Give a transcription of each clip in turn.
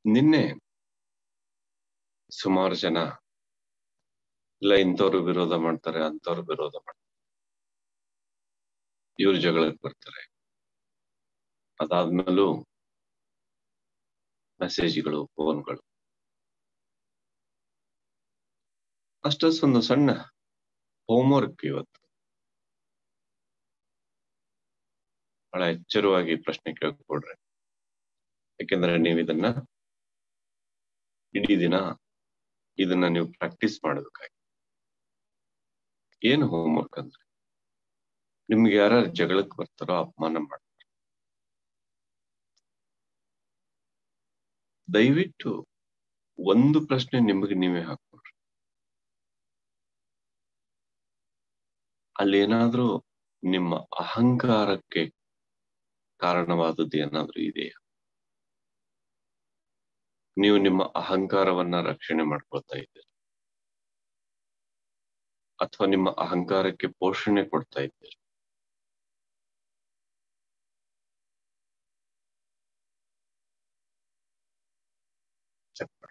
ನಿನ್ನೆ ಸುಮಾರು ಜನ ಇಲ್ಲ ಇಂಥವ್ರು ವಿರೋಧ ಮಾಡ್ತಾರೆ ಅಂತವ್ರು ವಿರೋಧ ಮಾಡ್ತಾರೆ ಇವ್ರು ಜಗಳಕ್ಕೆ ಬರ್ತಾರೆ ಅದಾದ್ಮೇಲೂ ಮೆಸೇಜ್ಗಳು ಫೋನ್ಗಳು ಅಷ್ಟೊಂದು ಸಣ್ಣ ಹೋಮ್ವರ್ಕ್ ಇವತ್ತು ಬಹಳ ಎಚ್ಚರವಾಗಿ ಪ್ರಶ್ನೆ ಕೇಳ್ಕೊಡ್ರಿ ಯಾಕೆಂದ್ರೆ ನೀವು ಇದನ್ನ ಇಡೀ ದಿನ ಇದನ್ನ ನೀವು ಪ್ರಾಕ್ಟೀಸ್ ಮಾಡಬೇಕಾಗಿ ಏನು ಹೋಮ್ವರ್ಕ್ ಅಂದ್ರೆ ನಿಮ್ಗೆ ಯಾರು ಜಗಳಕ್ಕೆ ಬರ್ತಾರೋ ಅಪಮಾನ ಮಾಡ್ತಾರೆ ದಯವಿಟ್ಟು ಒಂದು ಪ್ರಶ್ನೆ ನಿಮಗೆ ನೀವೇ ಹಾಕೊಡ್ರಿ ಅಲ್ಲಿ ಏನಾದ್ರೂ ನಿಮ್ಮ ಅಹಂಕಾರಕ್ಕೆ ಕಾರಣವಾದದ್ದು ಏನಾದ್ರೂ ಇದೆಯಾ ನೀವು ನಿಮ್ಮ ಅಹಂಕಾರವನ್ನ ರಕ್ಷಣೆ ಮಾಡ್ಕೊಳ್ತಾ ಇದ್ದೀರಿ ಅಥವಾ ನಿಮ್ಮ ಅಹಂಕಾರಕ್ಕೆ ಪೋಷಣೆ ಕೊಡ್ತಾ ಇದ್ದೀರಿ ಚೆಕ್ ಮಾಡಿ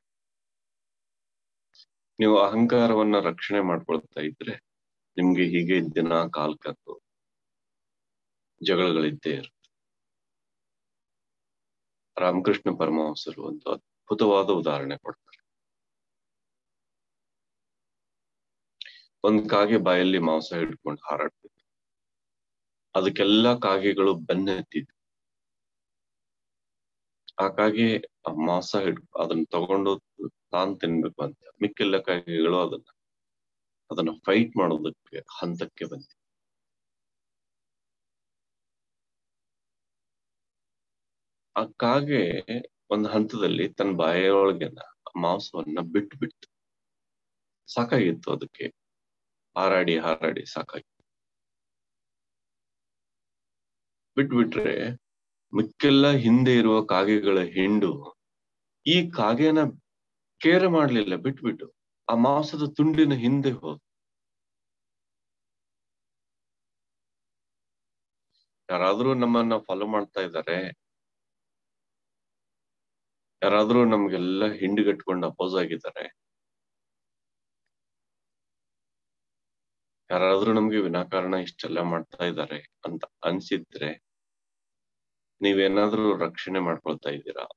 ನೀವು ಅಹಂಕಾರವನ್ನ ರಕ್ಷಣೆ ಮಾಡ್ಕೊಳ್ತಾ ಇದ್ರೆ ನಿಮ್ಗೆ ಹೀಗೆ ದಿನ ಕಾಲ್ ಕತ್ತು ಜಗಳಗಳಿದ್ದೇ ಇರುತ್ತೆ ರಾಮಕೃಷ್ಣ ಪರಮಹಂಸರು ಒಂದು ಅದ್ಭುತವಾದ ಉದಾಹರಣೆ ಕೊಡ್ತಾರೆ ಒಂದ್ ಕಾಗೆ ಬಾಯಲ್ಲಿ ಮಾಂಸ ಹಿಡ್ಕೊಂಡು ಹಾರಾಡ್ತಿತ್ತು ಅದಕ್ಕೆಲ್ಲಾ ಕಾಗೆಗಳು ಬೆನ್ನೆತ್ತಿದ್ವು ಆ ಕಾಗೆ ಆ ಮಾಂಸ ಹಿಡ್ ಅದನ್ನ ತಗೊಂಡು ತಾನ್ ತಿನ್ಬೇಕು ಅಂತ ಮಿಕ್ಕೆಲ್ಲ ಕಾಗೆಗಳು ಅದನ್ನ ಅದನ್ನ ಫೈಟ್ ಮಾಡೋದಕ್ಕೆ ಹಂತಕ್ಕೆ ಬಂದಿದೆ ಆ ಕಾಗೆ ಒಂದು ಹಂತದಲ್ಲಿ ತನ್ನ ಬಾಯೊಳಗಿನ ಮಾಂಸವನ್ನ ಬಿಟ್ಟು ಬಿಡ್ತು ಸಾಕಾಗಿತ್ತು ಅದಕ್ಕೆ ಹಾರಾಡಿ ಹಾರಾಡಿ ಸಾಕಾಗಿತ್ತು ಬಿಟ್ಬಿಟ್ರೆ ಮಿಕ್ಕೆಲ್ಲ ಹಿಂದೆ ಇರುವ ಕಾಗೆಗಳ ಹಿಂಡು ಈ ಕಾಗೆನ ಕೇರ್ ಮಾಡ್ಲಿಲ್ಲ ಬಿಟ್ಬಿಟ್ಟು ಆ ಮಾಂಸದ ತುಂಡಿನ ಹಿಂದೆ ಹೋದ ಯಾರಾದ್ರೂ ನಮ್ಮನ್ನ ಫಾಲೋ ಮಾಡ್ತಾ ಇದ್ದಾರೆ ಯಾರಾದ್ರೂ ನಮ್ಗೆಲ್ಲ ಹಿಂಡಿಗಟ್ಕೊಂಡು ಅಪೋಸ್ ಆಗಿದ್ದಾರೆ ಯಾರಾದ್ರೂ ನಮ್ಗೆ ವಿನಾಕಾರಣ ಇಷ್ಟೆಲ್ಲ ಮಾಡ್ತಾ ಇದ್ದಾರೆ ಅಂತ ಅನ್ಸಿದ್ರೆ ನೀವೇನಾದ್ರೂ ರಕ್ಷಣೆ ಮಾಡ್ಕೊಳ್ತಾ ಇದ್ದೀರಾ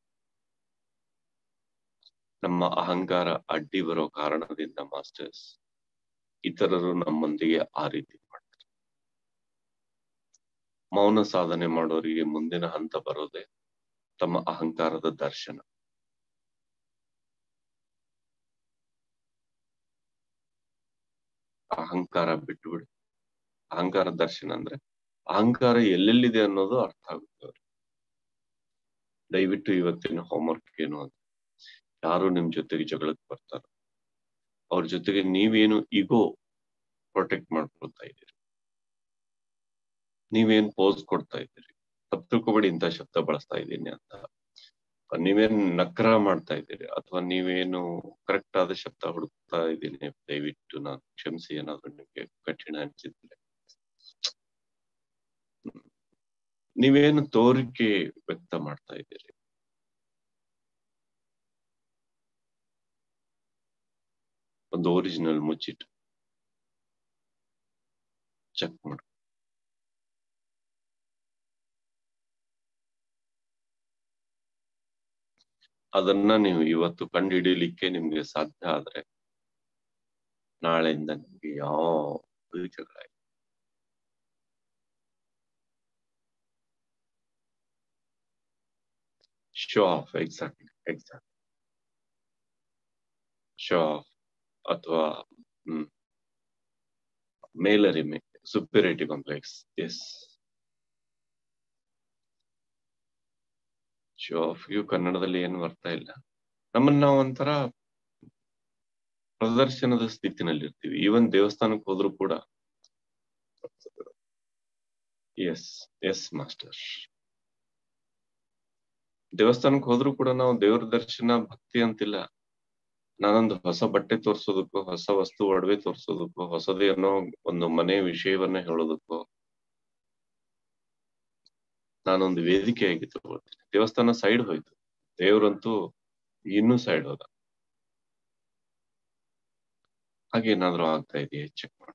ನಮ್ಮ ಅಹಂಕಾರ ಅಡ್ಡಿ ಬರೋ ಕಾರಣದಿಂದ ಮಾಸ್ಟರ್ಸ್ ಇತರರು ನಮ್ಮೊಂದಿಗೆ ಆ ರೀತಿ ಮಾಡ್ತಾರೆ ಮೌನ ಸಾಧನೆ ಮಾಡೋರಿಗೆ ಮುಂದಿನ ಹಂತ ಬರೋದೆ ತಮ್ಮ ಅಹಂಕಾರದ ದರ್ಶನ ಅಹಂಕಾರ ಬಿಟ್ಟು ಬಿಡು ಅಹಂಕಾರ ದರ್ಶನ ಅಂದ್ರೆ ಅಹಂಕಾರ ಎಲ್ಲೆಲ್ಲಿದೆ ಅನ್ನೋದು ಅರ್ಥ ಆಗುತ್ತೆ ಅವ್ರಿಗೆ ದಯವಿಟ್ಟು ಇವತ್ತಿನ ಹೋಮ್ವರ್ಕ್ ಏನು ಅಂತ ಯಾರು ನಿಮ್ ಜೊತೆಗೆ ಜಗಳಕ್ಕೆ ಬರ್ತಾರ ಅವ್ರ ಜೊತೆಗೆ ನೀವೇನು ಈಗೋ ಪ್ರೊಟೆಕ್ಟ್ ಮಾಡ್ಕೊಳ್ತಾ ಇದ್ದೀರಿ ನೀವೇನ್ ಪೋಸ್ ಕೊಡ್ತಾ ಇದ್ದೀರಿ ತಪ್ಪು ತಿಳ್ಕೊಬೇಡಿ ಇಂಥ ಶಬ್ದ ಬಳಸ್ತಾ ಇದ್ದೀನಿ ಅಂತ ನೀವೇನ್ ನಕ್ರ ಮಾಡ್ತಾ ಇದ್ದೀರಿ ಅಥವಾ ನೀವೇನು ಕರೆಕ್ಟ್ ಆದ ಶಬ್ದ ಹುಡುಕ್ತಾ ಇದ್ದೀನಿ ದಯವಿಟ್ಟು ನಾನು ಕ್ಷಮಿಸಿ ಏನಾದ್ರು ನಿಮ್ಗೆ ಕಠಿಣ ಅನ್ಸಿದ್ರೆ ನೀವೇನು ತೋರಿಕೆ ವ್ಯಕ್ತ ಮಾಡ್ತಾ ಇದ್ದೀರಿ ಒಂದು ಒರಿಜಿನಲ್ ಮುಚ್ಚಿಟ್ಟು ಚೆಕ್ ಮಾಡು ಅದನ್ನ ನೀವು ಇವತ್ತು ಕಂಡು ಹಿಡಿಯಲಿಕ್ಕೆ ನಿಮ್ಗೆ ಸಾಧ್ಯ ಆದ್ರೆ ನಾಳೆಯಿಂದ ನಿಮ್ಗೆ ಯಾವ ಜಗಳ ಇಲ್ಲ. Show off exactly exact show off ಅಥವಾ ಹ್ಮ್ ಮೇಲರಿಮೆ superiority complex is show off you ಕನ್ನಡದಲ್ಲಿ ಏನು ಅರ್ಥ ಇಲ್ಲ ನಮ್ಮನ್ನ ನಾವು ಒಂಥರ ಪ್ರದರ್ಶನದ ಸ್ಥಿತಿನಲ್ಲಿ ಇರ್ತೀವಿ ಈವನ್ ದೇವಸ್ಥಾನಕ್ಕೆ ಹೋದ್ರು ಕೂಡ ಎಸ್ ಎಸ್ ಮಾಸ್ಟರ್ ದೇವಸ್ಥಾನಕ್ಕೆ ಹೋದ್ರು ಕೂಡ ನಾವು ದೇವ್ರ ದರ್ಶನ ಭಕ್ತಿ ಅಂತಿಲ್ಲ ನಾನೊಂದು ಹೊಸ ಬಟ್ಟೆ ತೋರ್ಸೋದಕ್ಕೋ ಹೊಸ ವಸ್ತು ಒಡವೆ ತೋರ್ಸೋದಕ್ಕೋ ಹೊಸದೇನೋ ಒಂದು ಮನೆ ವಿಷಯವನ್ನ ಹೇಳೋದಕ್ಕೋ ನಾನೊಂದು ವೇದಿಕೆಯಾಗಿ ತಗೊಳ್ತೀನಿ ದೇವಸ್ಥಾನ ಸೈಡ್ ಹೋಯ್ತು ದೇವ್ರಂತೂ ಇನ್ನೂ ಸೈಡ್ ಹೋದ ಹಾಗೇನಾದ್ರೂ ಆಗ್ತಾ ಇದೆಯಾ ಚೆಕ್ ಮಾಡಿ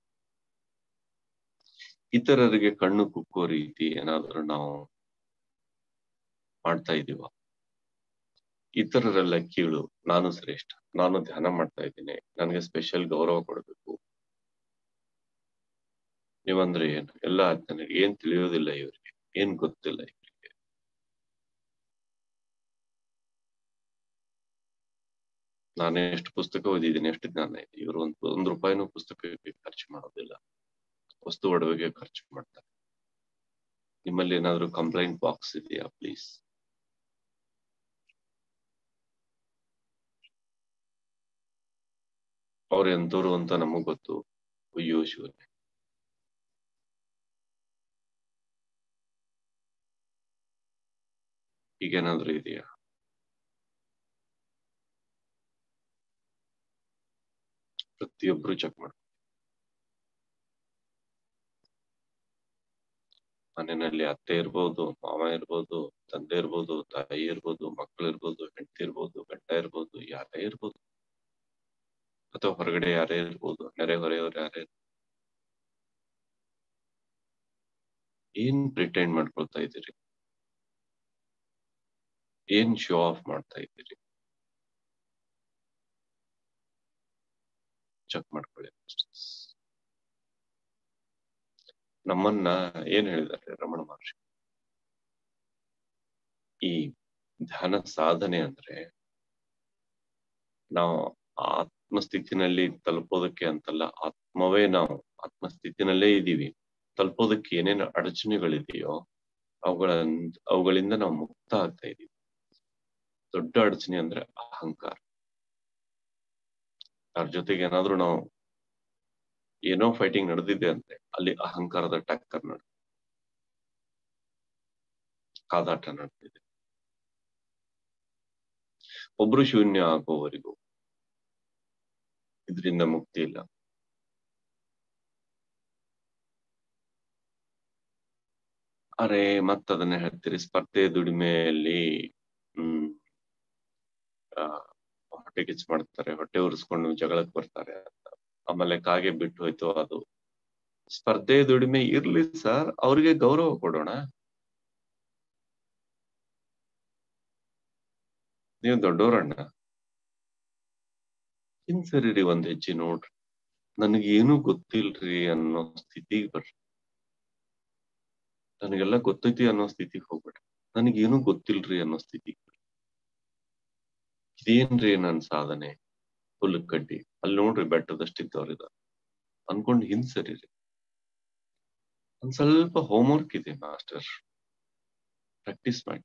ಇತರರಿಗೆ ಕಣ್ಣು ಕುಕ್ಕೋ ರೀತಿ ಏನಾದ್ರೂ ನಾವು ಮಾಡ್ತಾ ಇದೀವ ಇತರರೆಲ್ಲ ಕೀಳು ನಾನು ಶ್ರೇಷ್ಠ ನಾನು ಧ್ಯಾನ ಮಾಡ್ತಾ ಇದ್ದೀನಿ ನನಗೆ ಸ್ಪೆಷಲ್ ಗೌರವ ಕೊಡಬೇಕು ನೀವಂದ್ರೆ ಏನು ಎಲ್ಲ ನನಗೆ ಏನ್ ತಿಳಿಯೋದಿಲ್ಲ ಇವರಿಗೆ ಏನ್ ಗೊತ್ತಿಲ್ಲ ಇವರಿಗೆ ನಾನು ಎಷ್ಟು ಪುಸ್ತಕ ಓದಿದ್ದೀನಿ ಎಷ್ಟು ಜ್ಞಾನ ಇದೆ ಇವರು ಒಂದು ಒಂದ್ ರೂಪಾಯಿನೂ ಪುಸ್ತಕಕ್ಕೆ ಖರ್ಚು ಮಾಡೋದಿಲ್ಲ ವಸ್ತು ಒಡವೆಗೆ ಖರ್ಚು ಮಾಡ್ತಾರೆ ನಿಮ್ಮಲ್ಲಿ ಏನಾದ್ರೂ ಕಂಪ್ಲೇಂಟ್ ಬಾಕ್ಸ್ ಇದೆಯಾ ಪ್ಲೀಸ್ ಅವ್ರ ಎಂತವ್ರು ಅಂತ ನಮಗ್ ಗೊತ್ತು ಅಯ್ಯೋ ಶಿವನೇ ಈಗೇನಾದ್ರೂ ಇದೆಯಾ ಪ್ರತಿಯೊಬ್ರು ಚೆಕ್ ಮಾಡಿ ಮನೆಯಲ್ಲಿ ಅತ್ತೆ ಇರ್ಬೋದು ಮಾವ ಇರ್ಬೋದು ತಂದೆ ಇರ್ಬೋದು ತಾಯಿ ಇರ್ಬೋದು ಮಕ್ಕಳು ಇರ್ಬೋದು ಹೆಂಡತಿ ಇರ್ಬೋದು ಗಂಡ ಇರ್ಬೋದು ಯಾರೇ ಇರ್ಬೋದು ಅಥವಾ ಹೊರಗಡೆ ಯಾರೇ ಇರ್ಬೋದು ನೆರೆ ಹೊರೆಯವ್ರು ಯಾರೇ ಏನ್ ಪ್ರಿಟೈಂಡ್ ಮಾಡ್ಕೊಳ್ತಾ ಇದ್ದೀರಿ ಏನ್ ಶೋ ಆಫ್ ಮಾಡ್ತಾ ಇದ್ದೀರಿ ಚೆಕ್ ಮಾಡ್ಕೊಳ್ಳಿ ನಮ್ಮನ್ನ ಏನ್ ಹೇಳಿದ್ದಾರೆ ರಮಣ ಮಹರ್ಷಿ ಈ ಧ್ಯಾನ ಸಾಧನೆ ಅಂದ್ರೆ ನಾವು ಆತ್ಮಸ್ಥಿತಿನಲ್ಲಿ ತಲುಪೋದಕ್ಕೆ ಅಂತಲ್ಲ ಆತ್ಮವೇ ನಾವು ಆತ್ಮಸ್ಥಿತಿನಲ್ಲೇ ಇದ್ದೀವಿ ತಲುಪೋದಕ್ಕೆ ಏನೇನು ಅಡಚಣೆಗಳಿದೆಯೋ ಅವುಗಳ ಅವುಗಳಿಂದ ನಾವು ಮುಕ್ತ ಆಗ್ತಾ ಇದೀವಿ ದೊಡ್ಡ ಅಡಚಣೆ ಅಂದ್ರೆ ಅಹಂಕಾರ ಅವ್ರ ಜೊತೆಗೆ ಏನಾದ್ರೂ ನಾವು ಏನೋ ಫೈಟಿಂಗ್ ನಡೆದಿದೆ ಅಂದ್ರೆ ಅಲ್ಲಿ ಅಹಂಕಾರದ ಟಕ್ಕರ್ ನಡ ಕಾದಾಟ ನಡೆದಿದೆ ಒಬ್ರು ಶೂನ್ಯ ಆಗುವವರೆಗೂ ಇದರಿಂದ ಮುಕ್ತಿ ಇಲ್ಲ ಅರೆ ಮತ್ತದನ್ನ ಹೇಳ್ತೀರಿ ಸ್ಪರ್ಧೆ ದುಡಿಮೆಯಲ್ಲಿ ಹ್ಮ್ ಆ ಹೊಟ್ಟೆ ಕಿಚ್ಚು ಮಾಡ್ತಾರೆ ಹೊಟ್ಟೆ ಉರಿಸ್ಕೊಂಡು ಜಗಳಕ್ಕೆ ಬರ್ತಾರೆ ಅಂತ ಆಮೇಲೆ ಕಾಗೆ ಬಿಟ್ಟು ಹೋಯ್ತು ಅದು ಸ್ಪರ್ಧೆ ದುಡಿಮೆ ಇರ್ಲಿ ಸರ್ ಅವ್ರಿಗೆ ಗೌರವ ಕೊಡೋಣ ನೀವು ದೊಡ್ಡವರಣ್ಣ ಹಿಂಸರಿರಿ ಒಂದ್ ಹೆಜ್ಜೆ ನೋಡ್ರಿ ನನಗೇನು ಗೊತ್ತಿಲ್ರಿ ಅನ್ನೋ ಸ್ಥಿತಿಗೆ ಬರ್ರಿ ನನಗೆಲ್ಲ ಗೊತ್ತೈತಿ ಅನ್ನೋ ಸ್ಥಿತಿಗೆ ಹೋಗ್ಬೇಡ್ರಿ ನನಗೇನು ಗೊತ್ತಿಲ್ರಿ ಅನ್ನೋ ಸ್ಥಿತಿಗೆ ಇದೇನ್ರಿ ನನ್ ಸಾಧನೆ ಹುಲ್ಲು ಕಡ್ಡಿ ಅಲ್ಲಿ ನೋಡ್ರಿ ಬೆಟ್ಟದಷ್ಟಿದ್ದವ್ರಿದ ಅನ್ಕೊಂಡ್ ಹಿಂಸರಿರಿ ಒಂದ್ ಸ್ವಲ್ಪ ಹೋಮ್ವರ್ಕ್ ಇದೆ ಮಾಸ್ಟರ್ ಪ್ರಾಕ್ಟೀಸ್ ಮಾಡಿ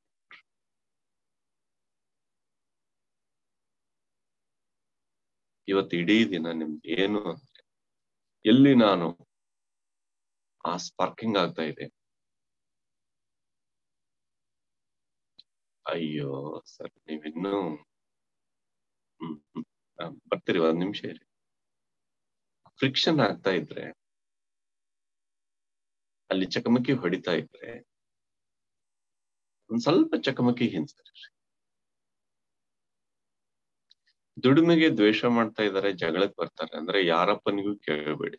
ಇವತ್ತು ಇಡೀ ದಿನ ನಿಮ್ದು ಏನು ಅಂದ್ರೆ ಎಲ್ಲಿ ನಾನು ಆ ಸ್ಪಾರ್ಕಿಂಗ್ ಆಗ್ತಾ ಇದೆ ಅಯ್ಯೋ ಸರ್ ನೀವಿನ್ನೂ ಹ್ಮ್ ಹ್ಮ್ ಬರ್ತೀರಿ ಒಂದ್ ನಿಮಿಷ ಇರಿ ಫ್ರಿಕ್ಷನ್ ಆಗ್ತಾ ಇದ್ರೆ ಅಲ್ಲಿ ಚಕಮಕಿ ಹೊಡಿತಾ ಇದ್ರೆ ಒಂದ್ ಸ್ವಲ್ಪ ಚಕಮಕಿ ಹಿಂಸರಿ ದುಡಿಮೆಗೆ ದ್ವೇಷ ಮಾಡ್ತಾ ಇದಾರೆ ಜಗಳಕ್ ಬರ್ತಾರೆ ಅಂದ್ರೆ ಯಾರಪ್ಪನಿಗೂ ಕೇಳಬೇಡಿ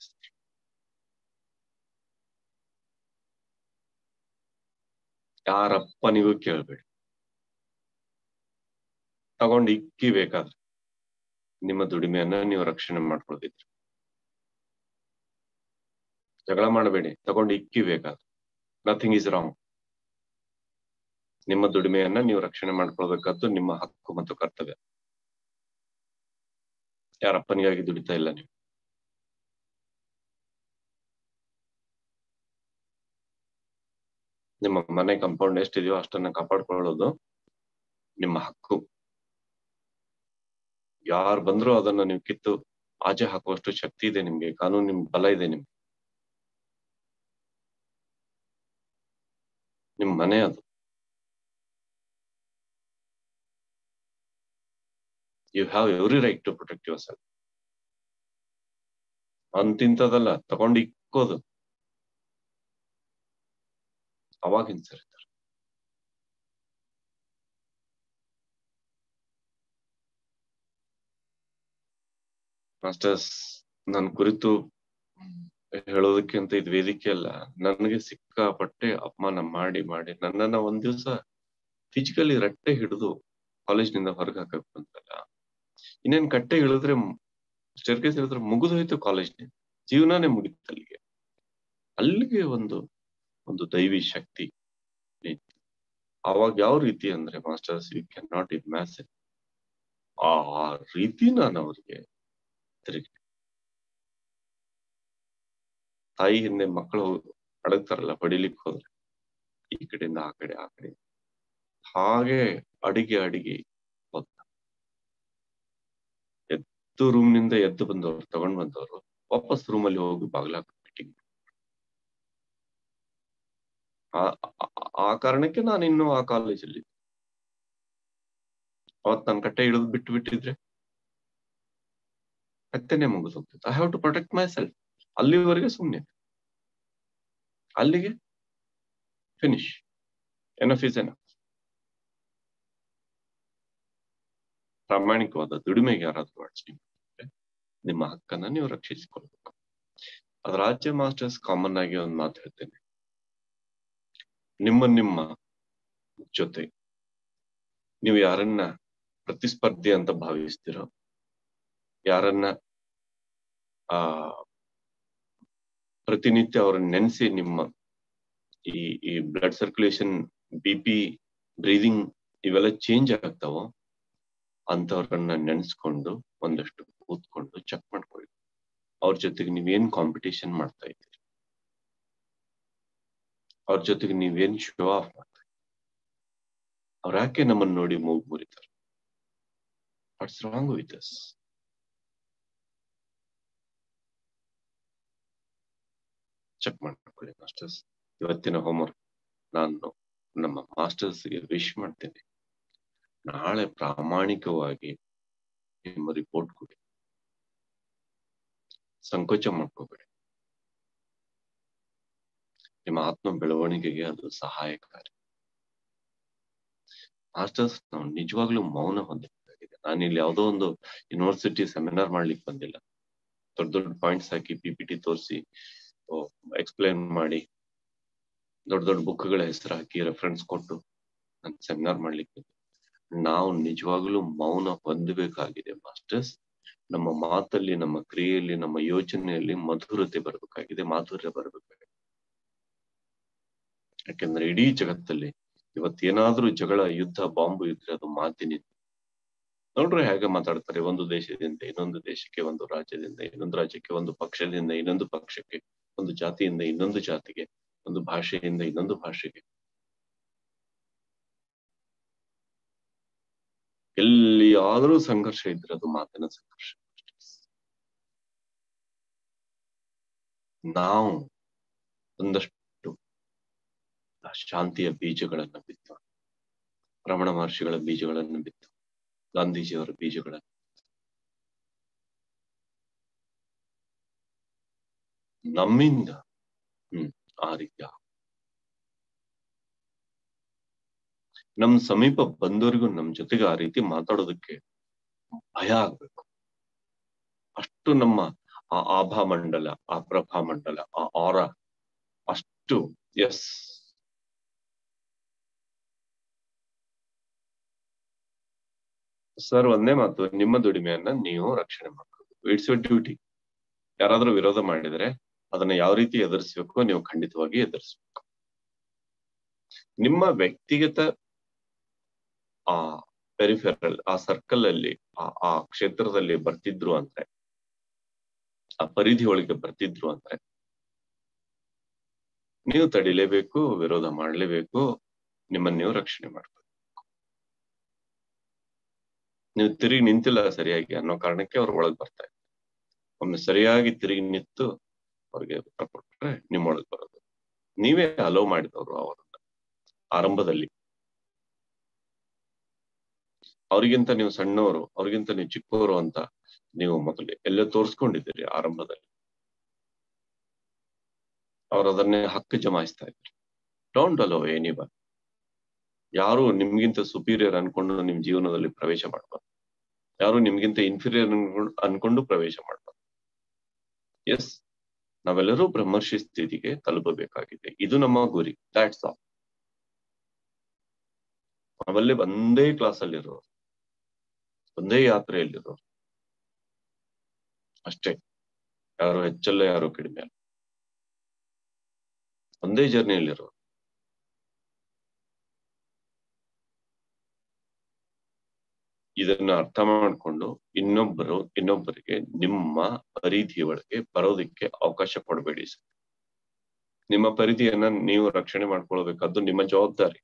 ಯಾರಪ್ಪನಿಗೂ ಕೇಳಬೇಡಿ ತಗೊಂಡು ಇಕ್ಕಿ ಬೇಕಾದ್ರೆ ನಿಮ್ಮ ದುಡಿಮೆಯನ್ನ ನೀವು ರಕ್ಷಣೆ ಮಾಡ್ಕೊಳ್ತಿದ್ರಿ ಜಗಳ ಮಾಡಬೇಡಿ ತಗೊಂಡು ಇಕ್ಕಿ ಬೇಕಾದ್ರೆ ನಥಿಂಗ್ ಇಸ್ ರಾಂಗ್ ನಿಮ್ಮ ದುಡಿಮೆಯನ್ನ ನೀವು ರಕ್ಷಣೆ ಮಾಡ್ಕೊಳ್ಬೇಕಾದ್ದು ನಿಮ್ಮ ಹಕ್ಕು ಮತ್ತು ಕರ್ತವ್ಯ ಯಾರಪ್ಪನಿಗಾಗಿ ದುಡಿತಾ ಇಲ್ಲ ನೀವು ನಿಮ್ಮ ಮನೆ ಕಂಪೌಂಡ್ ಎಷ್ಟಿದೆಯೋ ಅಷ್ಟನ್ನ ಕಾಪಾಡ್ಕೊಳ್ಳೋದು ನಿಮ್ಮ ಹಕ್ಕು ಯಾರು ಬಂದ್ರು ಅದನ್ನ ನೀವು ಕಿತ್ತು ಆಚೆ ಹಾಕುವಷ್ಟು ಶಕ್ತಿ ಇದೆ ನಿಮ್ಗೆ ಕಾನೂನು ನಿಮ್ ಬಲ ಇದೆ ನಿಮ್ಗೆ ನಿಮ್ ಮನೆ ಅದು you have every right to protect yourself ಅಂತಿಂತದಲ್ಲ ತಗೊಂಡು ಇಕ್ಕೋದು ಅವಾಗ ಹಿಂಸರಿತಾರೆ ಮಾಸ್ಟರ್ಸ್ ನನ್ ಕುರಿತು ಹೇಳೋದಕ್ಕೆ ಅಂತ ಇದು ವೇದಿಕೆ ಅಲ್ಲ ನನಗೆ ಸಿಕ್ಕಾಪಟ್ಟೆ ಅಪಮಾನ ಮಾಡಿ ಮಾಡಿ ನನ್ನನ್ನ ಒಂದ್ ದಿವ್ಸ ಫಿಸಿಕಲಿ ರಟ್ಟೆ ಹಿಡಿದು ಕಾಲೇಜ್ನಿಂದ ಹೊರಗೆ ಹಾಕಕ್ ಬಂತಲ್ಲ ಇನ್ನೇನ್ ಕಟ್ಟೆ ಇಳಿದ್ರೆ ಸ್ಟೇರ್ಕೇಸ್ ಇಳಿದ್ರೆ ಮುಗಿದೋಯ್ತು ಕಾಲೇಜ್ನಿಂದ ಜೀವನಾನೇ ಮುಗಿತು ಅಲ್ಲಿಗೆ ಅಲ್ಲಿಗೆ ಒಂದು ಒಂದು ದೈವಿ ಶಕ್ತಿ ಇತ್ತು ಅವಾಗ ಯಾವ ರೀತಿ ಅಂದ್ರೆ masters you can not imagine ಆ ರೀತಿ ನಾನು ಅವ್ರಿಗೆ ತಿರುಗಿ ತಾಯಿ ಹಿಂದೆ ಮಕ್ಕಳು ಅಡಗ್ತಾರಲ್ಲ ಹೊಡಿಲಿಕ್ಕೆ ಹೋದ್ರೆ ಈ ಕಡೆಯಿಂದ ಆ ಕಡೆ ಆ ಕಡೆ ಹಾಗೆ ಅಡಿಗೆ ಅಡಿಗೆ ಹೋದ ಎದ್ದು ರೂಮ್ ನಿಂದ ಎದ್ದು ಬಂದವರು ತಗೊಂಡ್ ಬಂದವರು ವಾಪಸ್ ರೂಮ್ ಅಲ್ಲಿ ಹೋಗಿ ಬಾಗ್ಲ ಮೀಟಿಂಗ್ ಆ ಕಾರಣಕ್ಕೆ ನಾನು ಇನ್ನು ಆ ಕಾಲೇಜಲ್ಲಿ ಅವತ್ ನಾನು ಕಟ್ಟೆ ಇಳಿದು ಬಿಟ್ಟು ಬಿಟ್ಟಿದ್ರೆ ಕತ್ತೆನೆ ಮುಗಿದು ಹೋಗ್ತಿತ್ತು I have to protect myself ಅಲ್ಲಿವರೆಗೆ ಸುಮ್ಮನೆ ಅಲ್ಲಿಗೆ ಫಿನಿಶ್ ಎನಫ್ ಇಸ್ ಎನಫ್ ಪ್ರಾಮಾಣಿಕವಾದ ದುಡಿಮೆಗೆ ಯಾರಾದ್ರೂ ಅಡಚಣೆ ಮಾಡಿದ್ರೆ ನಿಮ್ಮ ಹಕ್ಕನ್ನ ನೀವು ರಕ್ಷಿಸಿಕೊಳ್ಬೇಕು ಅದ್ರ ರಾಜ್ಯ ಮಾಸ್ಟರ್ಸ್ ಕಾಮನ್ ಆಗಿ ಒಂದು ಮಾತು ಹೇಳ್ತೇನೆ ನಿಮ್ಮ ನಿಮ್ಮ ಜೊತೆ ನೀವು ಯಾರನ್ನ ಪ್ರತಿಸ್ಪರ್ಧಿ ಅಂತ ಭಾವಿಸ್ತಿರೋ ಯಾರನ್ನ ಆ ಪ್ರತಿನಿತ್ಯ ಅವ್ರನ್ನ ನೆನೆಸಿ ನಿಮ್ಮ ಈ ಈ blood circulation B P breathing ಇವೆಲ್ಲ ಚೇಂಜ್ ಆಗ್ತಾವೋ ಅಂತವ್ರನ್ನ ನೆನೆಸ್ಕೊಂಡು ಒಂದಷ್ಟು ಕೂತ್ಕೊಂಡು ಚೆಕ್ ಮಾಡ್ಕೊಳ್ಳಿ ಅವ್ರ ಜೊತೆಗೆ ನೀವೇನ್ ಕಾಂಪಿಟೇಷನ್ ಮಾಡ್ತಾ ಇದ್ದೀರಿ ಅವ್ರ ಜೊತೆಗೆ ನೀವೇನ್ ಶೋ ಆಫ್ ಮಾಡ್ತಾ ಇದ್ದೀರಿ ಅವ್ರ ಯಾಕೆ ನಮ್ಮನ್ನ ನೋಡಿ ಮೂಗ್ ಮುರಿತಾರೆ what's wrong with us check ಮಾಡ್ಕೊಳ್ಳಿ ಮಾಸ್ಟರ್ಸ್ ಇವತ್ತಿನ ಹೋಮ್ವರ್ಕ್ ನಾನು ನಮ್ಮ ಮಾಸ್ಟರ್ಸ್ಗೆ ವಿಶ್ ಮಾಡ್ತೇನೆ ನಾಳೆ ಪ್ರಾಮಾಣಿಕವಾಗಿ ನಿಮ್ಮ ರಿಪೋರ್ಟ್ ಕೊಡಿ ಸಂಕೋಚ ಮಾಡ್ಕೋಬೇಡಿ ನಿಮ್ಮ ಆತ್ಮ ಬೆಳವಣಿಗೆಗೆ ಅದು ಸಹಾಯಕಾರಿ ಮಾಸ್ಟರ್ಸ್ ನಾವು ನಿಜವಾಗ್ಲೂ ಮೌನ ಹೊಂದಬೇಕಾಗಿದೆ ನಾನು ಇಲ್ಲಿ ಯಾವುದೋ ಒಂದು ಯೂನಿವರ್ಸಿಟಿ ಸೆಮಿನಾರ್ ಮಾಡ್ಲಿಕ್ಕೆ ಬಂದಿಲ್ಲ ದೊಡ್ಡ ದೊಡ್ಡ ಪಾಯಿಂಟ್ಸ್ ಹಾಕಿ ಪಿ ಪಿ ಟಿ ತೋರಿಸಿ ಎಕ್ಸ್ಪ್ಲೈನ್ ಮಾಡಿ ದೊಡ್ಡ ದೊಡ್ಡ ಬುಕ್ಗಳ ಹೆಸರು ಹಾಕಿ ರೆಫರೆನ್ಸ್ ಕೊಟ್ಟು ನಾನು ಸೆಮಿನಾರ್ ಮಾಡ್ಲಿಕ್ಕೆ ನಾವು ನಿಜವಾಗ್ಲೂ ಮೌನ ಹೊಂದಬೇಕಾಗಿದೆ ಮಾಸ್ಟರ್ಸ್ ನಮ್ಮ ಮಾತಲ್ಲಿ ನಮ್ಮ ಕ್ರಿಯೆಯಲ್ಲಿ ನಮ್ಮ ಯೋಚನೆಯಲ್ಲಿ ಮಧುರತೆ ಬರಬೇಕಾಗಿದೆ ಮಾಧುರ್ಯ ಬರಬೇಕಾಗಿದೆ ಯಾಕೆಂದ್ರೆ ಇಡೀ ಜಗತ್ತಲ್ಲಿ ಇವತ್ತೇನಾದ್ರೂ ಜಗಳ ಯುದ್ಧ ಬಾಂಬು ಇದ್ರೆ ಅದು ಮಾತಿನಿಂದ ನೋಡ್ರೆ ಹೇಗೆ ಮಾತಾಡ್ತಾರೆ ಒಂದು ದೇಶದಿಂದ ಇನ್ನೊಂದು ದೇಶಕ್ಕೆ ಒಂದು ರಾಜ್ಯದಿಂದ ಇನ್ನೊಂದು ರಾಜ್ಯಕ್ಕೆ ಒಂದು ಪಕ್ಷದಿಂದ ಇನ್ನೊಂದು ಪಕ್ಷಕ್ಕೆ ಒಂದು ಜಾತಿಯಿಂದ ಇನ್ನೊಂದು ಜಾತಿಗೆ ಒಂದು ಭಾಷೆಯಿಂದ ಇನ್ನೊಂದು ಭಾಷೆಗೆ ಎಲ್ಲಿಯಾದ್ರೂ ಸಂಘರ್ಷ ಇದ್ರೆ ಅದು ಮಾತಿನ ಸಂಘರ್ಷ ನಾವು ಒಂದಷ್ಟು ಶಾಂತಿಯ ಬೀಜಗಳನ್ನ ಬಿತ್ತು ರಮಣ ಮಹರ್ಷಿಗಳ ಬೀಜಗಳನ್ನು ಬಿತ್ತು ಗಾಂಧೀಜಿಯವರ ಬೀಜಗಳನ್ನು ನಮ್ಮಿಂದ ಹ್ಮ್ ಆ ರೀತಿ ನಮ್ ಸಮೀಪ ಬಂದವರಿಗೂ ನಮ್ ಜೊತೆಗೆ ಆ ರೀತಿ ಮಾತಾಡೋದಕ್ಕೆ ಭಯ ಆಗ್ಬೇಕು ಅಷ್ಟು ನಮ್ಮ ಆ ಆಭಾ ಮಂಡಲ ಆ ಪ್ರಭಾ ಮಂಡಲ ಆ ಆರ ಅಷ್ಟು ಎಸ್ ಸರ್ ಒಂದೇ ಮಾತು ನಿಮ್ಮ ದುಡಿಮೆಯನ್ನ ನೀವು ರಕ್ಷಣೆ ಮಾಡ್ಕೋಬೇಕು ಇಟ್ಸ್ ಯೋರ್ ಡ್ಯೂಟಿ ಯಾರಾದ್ರೂ ವಿರೋಧ ಮಾಡಿದ್ರೆ ಅದನ್ನ ಯಾವ ರೀತಿ ಎದುರಿಸ್ಬೇಕು ನೀವು ಖಂಡಿತವಾಗಿ ಎದುರಿಸ್ಬೇಕು ನಿಮ್ಮ ವ್ಯಕ್ತಿಗತ ಆ ಪೆರಿಫೆರಲ್ ಆ ಸರ್ಕಲ್ ಅಲ್ಲಿ ಆ ಆ ಕ್ಷೇತ್ರದಲ್ಲಿ ಬರ್ತಿದ್ರು ಅಂದ್ರೆ ಆ ಪರಿಧಿ ಒಳಗೆ ಬರ್ತಿದ್ರು ಅಂದ್ರೆ ನೀವು ತಡಿಲೇಬೇಕು ವಿರೋಧ ಮಾಡ್ಲೇಬೇಕು ನಿಮ್ಮನ್ನ ನೀವು ರಕ್ಷಣೆ ಮಾಡ್ಬೇಕು ನೀವು ತಿರುಗಿ ನಿಂತಿಲ್ಲ ಸರಿಯಾಗಿ ಅನ್ನೋ ಕಾರಣಕ್ಕೆ ಅವ್ರ ಒಳಗ್ ಬರ್ತಾ ಇದ್ದಾರೆ ಒಮ್ಮೆ ಸರಿಯಾಗಿ ತಿರುಗಿ ನಿಂತು ಅವ್ರಿಗೆ ಉತ್ತರ ಕೊಟ್ರೆ ನಿಮ್ಮೊಳಗ್ ಬರೋದು ನೀವೇ ಅಲೋ ಮಾಡಿದವರು ಅವರನ್ನ ಆರಂಭದಲ್ಲಿ ಅವ್ರಿಗಿಂತ ನೀವು ಸಣ್ಣವರು ಅವ್ರಿಗಿಂತ ನೀವು ಚಿಕ್ಕವರು ಅಂತ ನೀವು ಮೊದಲೇ ಎಲ್ಲ ತೋರ್ಸ್ಕೊಂಡಿದ್ದೀರಿ ಆರಂಭದಲ್ಲಿ ಅವ್ರು ಅದನ್ನೇ ಹಕ್ಕು ಜಮಾಯಿಸ್ತಾ ಇದ್ರು ಡೋಂಟ್ ಅಲೋ ಎನಿ ಬನ್ ಯಾರು ನಿಮ್ಗಿಂತ ಸುಪೀರಿಯರ್ ಅನ್ಕೊಂಡು ನಿಮ್ ಜೀವನದಲ್ಲಿ ಪ್ರವೇಶ ಮಾಡಬಾರ್ದು ಯಾರು ನಿಮ್ಗಿಂತ ಇನ್ಫೀರಿಯರ್ ಅನ್ಕೊಂಡು ಪ್ರವೇಶ ಮಾಡ್ತಾರೆ ಎಸ್ ನಾವೆಲ್ಲರೂ ಬ್ರಹ್ಮರ್ಷಿ ಸ್ಥಿತಿಗೆ ತಲುಪಬೇಕಾಗಿದೆ ಇದು ನಮ್ಮ ಗುರಿ ದಾಟ್ಸ್ ಆಲ್ ನಾವಲ್ಲಿ ಒಂದೇ ಕ್ಲಾಸ್ ಅಲ್ಲಿರೋರು ಒಂದೇ ಯಾತ್ರೆಯಲ್ಲಿರೋರು ಅಷ್ಟೇ ಯಾರು ಹೆಚ್ಚಲ್ಲ ಯಾರು ಕಡಿಮೆ ಅಲ್ಲ ಒಂದೇ ಜರ್ನಿಯಲ್ಲಿರೋರು ಇದನ್ನ ಅರ್ಥ ಮಾಡ್ಕೊಂಡು ಇನ್ನೊಬ್ಬರು ಇನ್ನೊಬ್ಬರಿಗೆ ನಿಮ್ಮ ಪರಿಧಿ ಒಳಗೆ ಬರೋದಕ್ಕೆ ಅವಕಾಶ ಕೊಡಬೇಡಿ ಸರ್ ನಿಮ್ಮ ಪರಿಧಿಯನ್ನ ನೀವು ರಕ್ಷಣೆ ಮಾಡ್ಕೊಳ್ಬೇಕಾದ್ದು ನಿಮ್ಮ ಜವಾಬ್ದಾರಿ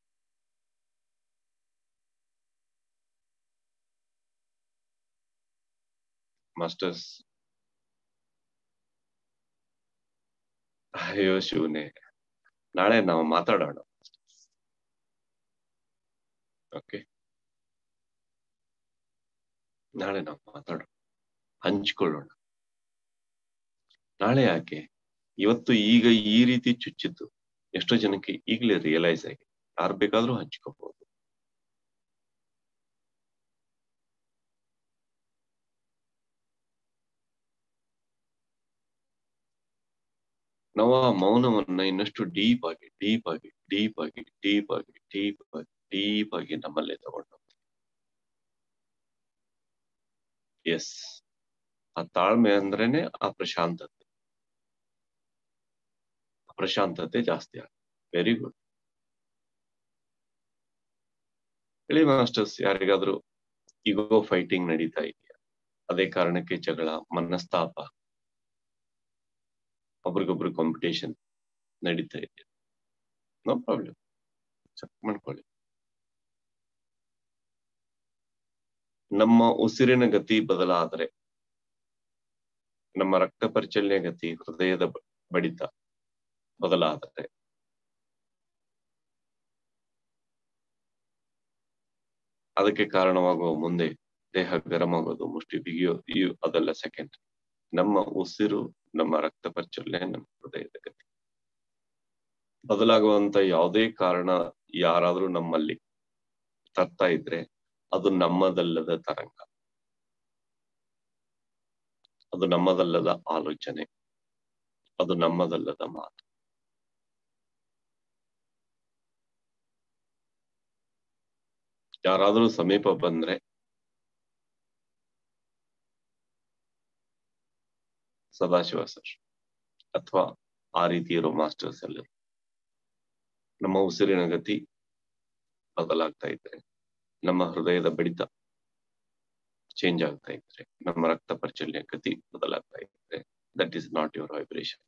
ಮಾಸ್ಟರ್ಸ್ ಅಯ್ಯೋ ಶಿವನೇ ನಾಳೆ ನಾವು ಮಾತಾಡೋಣ ಓಕೆ ನಾಳೆ ನಾವು ಮಾತಾಡೋಣ ಹಂಚ್ಕೊಳ್ಳೋಣ ನಾಳೆ ಯಾಕೆ ಇವತ್ತು ಈಗ ಈ ರೀತಿ ಚುಚ್ಚಿದ್ದು ಎಷ್ಟೋ ಜನಕ್ಕೆ ಈಗಲೇ ರಿಯಲೈಸ್ ಆಗಿ ಯಾರು ಬೇಕಾದ್ರೂ ಹಂಚ್ಕೋಬಹುದು ನಾವು ಆ ಮೌನವನ್ನ ಇನ್ನಷ್ಟು ಡೀಪ್ ಆಗಿ ಡೀಪ್ ಆಗಿ ಡೀಪ್ ಆಗಿ ಡೀಪ್ ಆಗಿ ಡೀಪ್ ಆಗಿ ಡೀಪ್ ಆಗಿ ನಮ್ಮಲ್ಲೇ ತಗೊಂಡು ಎಸ್ ಆ ತಾಳ್ಮೆ ಅಂದ್ರೇನೆ ಆ ಪ್ರಶಾಂತತೆ ಪ್ರಶಾಂತತೆ ಜಾಸ್ತಿ ಆಗ ವೆರಿ ಗುಡ್ ಹೇಳಿ ಮಾಸ್ಟರ್ಸ್ ಯಾರಿಗಾದ್ರೂ ಈಗೋ ಫೈಟಿಂಗ್ ನಡೀತಾ ಇದೆಯಾ ಅದೇ ಕಾರಣಕ್ಕೆ ಜಗಳ ಮನಸ್ತಾಪ ಒಬ್ರಿಗೊಬ್ರು ಕಾಂಪಿಟೇಷನ್ ನಡೀತಾ ಇದೆ ನೋ ಪ್ರಾಬ್ಲಮ್ ಚೆಕ್ ಮಾಡ್ಕೊಳ್ಳಿ ನಮ್ಮ ಉಸಿರಿನ ಗತಿ ಬದಲಾದರೆ ನಮ್ಮ ರಕ್ತ ಪರಿಚಲನೆ ಗತಿ ಹೃದಯದ ಬಡಿತ ಬದಲಾದರೆ ಅದಕ್ಕೆ ಕಾರಣವಾಗುವ ಮುಂದೆ ದೇಹ ಗರಂ ಆಗೋದು ಮುಷ್ಟಿ ಬಿಗಿಯೋ ಈ ಅದೆಲ್ಲ ಸೆಕೆಂಡ್ ನಮ್ಮ ಉಸಿರು ನಮ್ಮ ರಕ್ತ ಪರಿಚಲನೆ ನಮ್ಮ ಹೃದಯದ ಗತಿ ಬದಲಾಗುವಂತ ಯಾವುದೇ ಕಾರಣ ಯಾರಾದ್ರೂ ನಮ್ಮಲ್ಲಿ ತರ್ತಾ ಇದ್ರೆ ಅದು ನಮ್ಮದಲ್ಲದ ತರಂಗ ಅದು ನಮ್ಮದಲ್ಲದ ಆಲೋಚನೆ ಅದು ನಮ್ಮದಲ್ಲದ ಮಾತು ಯಾರಾದ್ರೂ ಸಮೀಪ ಬಂದ್ರೆ ಸದಾಶಿವ ಸರ್ ಅಥವಾ ಆ ರೀತಿ ಇರೋ ಮಾಸ್ಟರ್ಸ್ ಎಲ್ಲರೂ ನಮ್ಮ ಉಸಿರಿನ ಗತಿ ಬದಲಾಗ್ತಾ ಇದ್ರೆ ನಮ್ಮ ಹೃದಯದ ಬಡಿತ ಚೇಂಜ್ ಆಗ್ತಾ ಇದ್ರೆ ನಮ್ಮ ರಕ್ತ ಪರಿಚಲನೆ ಗತಿ ಬದಲಾಗ್ತಾ ಇದ್ರೆ that is not your vibration